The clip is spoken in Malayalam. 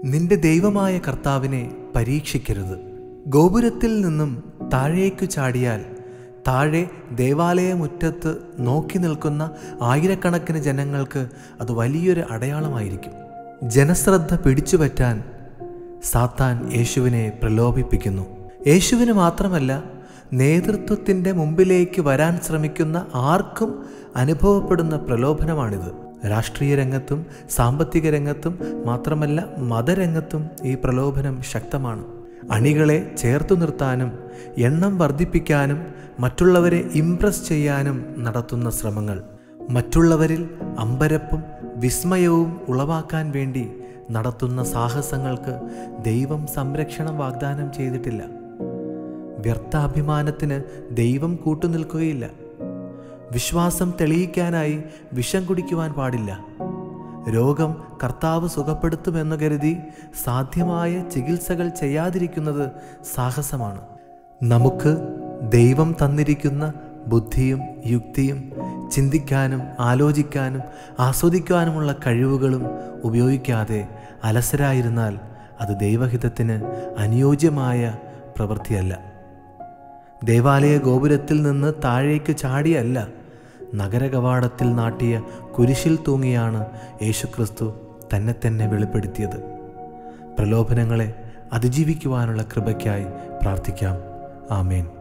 നിന്റെ ദൈവമായ കർത്താവിനെ പരീക്ഷിക്കരുത് ഗോപുരത്തിൽ നിന്നും താഴേക്കു ചാടിയാൽ താഴെ ദേവാലയമുറ്റത്ത് നോക്കി നിൽക്കുന്ന ആയിരക്കണക്കിന് ജനങ്ങൾക്ക് അത് വലിയൊരു അടയാളമായിരിക്കും ജനശ്രദ്ധ പിടിച്ചുപറ്റാൻ സാത്താൻ യേശുവിനെ പ്രലോഭിപ്പിക്കുന്നു യേശുവിന് മാത്രമല്ല നേതൃത്വത്തിൻ്റെ മുമ്പിലേക്ക് വരാൻ ശ്രമിക്കുന്ന ആർക്കും അനുഭവപ്പെടുന്ന പ്രലോഭനമാണിത് രാഷ്ട്രീയ രംഗത്തും സാമ്പത്തിക രംഗത്തും മാത്രമല്ല മതരംഗത്തും ഈ പ്രലോഭനം ശക്തമാണ് അണികളെ ചേർത്തു നിർത്താനും എണ്ണം വർദ്ധിപ്പിക്കാനും മറ്റുള്ളവരെ ഇംപ്രസ് ചെയ്യാനും നടത്തുന്ന ശ്രമങ്ങൾ മറ്റുള്ളവരിൽ അമ്പരപ്പും വിസ്മയവും ഉളവാക്കാൻ വേണ്ടി നടത്തുന്ന സാഹസങ്ങൾക്ക് ദൈവം സംരക്ഷണം വാഗ്ദാനം ചെയ്തിട്ടില്ല വ്യർത്ഥാഭിമാനത്തിന് ദൈവം കൂട്ടുനിൽക്കുകയില്ല വിശ്വാസം തെളിയിക്കാനായി വിഷം കുടിക്കുവാൻ പാടില്ല രോഗം കർത്താവ് സുഖപ്പെടുത്തുമെന്ന് കരുതി സാധ്യമായ ചികിത്സകൾ ചെയ്യാതിരിക്കുന്നത് സാഹസമാണ് നമുക്ക് ദൈവം തന്നിരിക്കുന്ന ബുദ്ധിയും യുക്തിയും ചിന്തിക്കാനും ആലോചിക്കാനും ആസ്വദിക്കാനുമുള്ള കഴിവുകളും ഉപയോഗിക്കാതെ അലസരായിരുന്നാൽ അത് ദൈവഹിതത്തിന് അനുയോജ്യമായ പ്രവൃത്തിയല്ല ദേവാലയ ഗോപുരത്തിൽ നിന്ന് താഴേക്ക് ചാടിയല്ല നഗരകവാടത്തിൽ നാട്ടിയ കുരിശിൽ തൂങ്ങിയാണ് യേശുക്രിസ്തു തന്നെ തന്നെ വെളിപ്പെടുത്തിയത് പ്രലോഭനങ്ങളെ അതിജീവിക്കുവാനുള്ള കൃപയ്ക്കായി പ്രാർത്ഥിക്കാം ആമേൻ